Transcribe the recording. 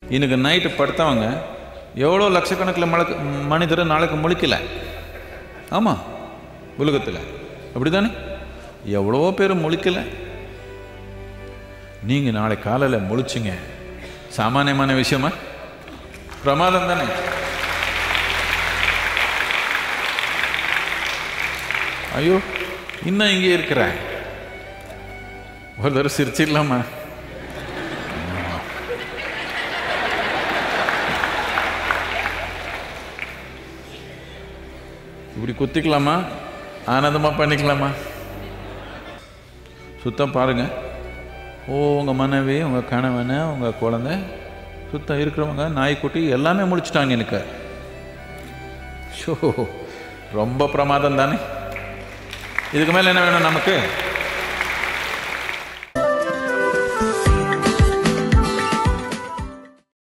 இன்னைக்கு நைட்டு படுத்தவங்க எவ்வளோ லட்சக்கணக்கில் மழக்கு மனிதர் நாளைக்கு முழிக்கல ஆமாம் உலகத்தில் அப்படி தானே எவ்வளவோ பேர் முழிக்கல நீங்கள் நாளை காலையில் முழிச்சிங்க சாமானியமான விஷயமா பிரமாதம் தானே ஐயோ இன்னும் இங்கே இருக்கிறேன் ஒரு தடவை சிரிச்சிடலாமா இப்படி குத்திக்கலாமா ஆனந்தமாக பண்ணிக்கலாமா சுத்தம் பாருங்க ஓ உங்கள் மனைவி உங்கள் கணவனை உங்கள் குழந்தை சுத்தம் இருக்கிறவங்க நாய்க்குட்டி எல்லாமே முடிச்சிட்டாங்க எனக்கு ஷோ ரொம்ப பிரமாதம் தானே இதுக்கு மேலே என்ன வேணும் நமக்கு